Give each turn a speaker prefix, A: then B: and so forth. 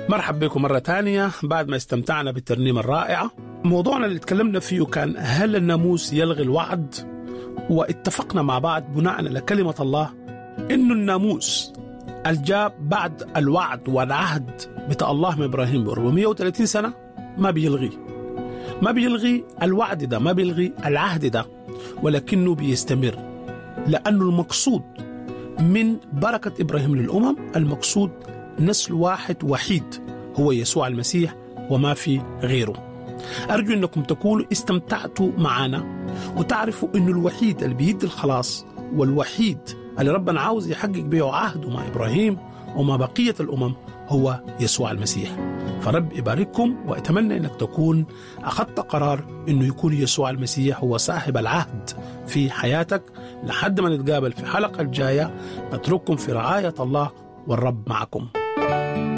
A: مرحب بكم مرة تانية بعد ما استمتعنا بالترنيمة الرائعة موضوعنا اللي تكلمنا فيه كان هل الناموس يلغي الوعد واتفقنا مع بعض بناء على كلمة الله إنه الناموس الجاب بعد الوعد والعهد بتاع الله من إبراهيم ب 430 سنة ما بيلغي ما بيلغي الوعد ده ما بيلغي العهد ده ولكنه بيستمر لأنه المقصود من بركة إبراهيم للأمم المقصود نسل واحد وحيد هو يسوع المسيح وما في غيره أرجو أنكم تكونوا استمتعتوا معنا وتعرفوا أنه الوحيد اللي بيدي الخلاص والوحيد اللي ربنا عاوز يحقق به عهده مع إبراهيم ومع بقية الأمم هو يسوع المسيح فرب يبارككم وأتمنى أنك تكون أخذت قرار أنه يكون يسوع المسيح هو صاحب العهد في حياتك لحد ما نتقابل في حلقة الجاية نترككم في رعاية الله والرب معكم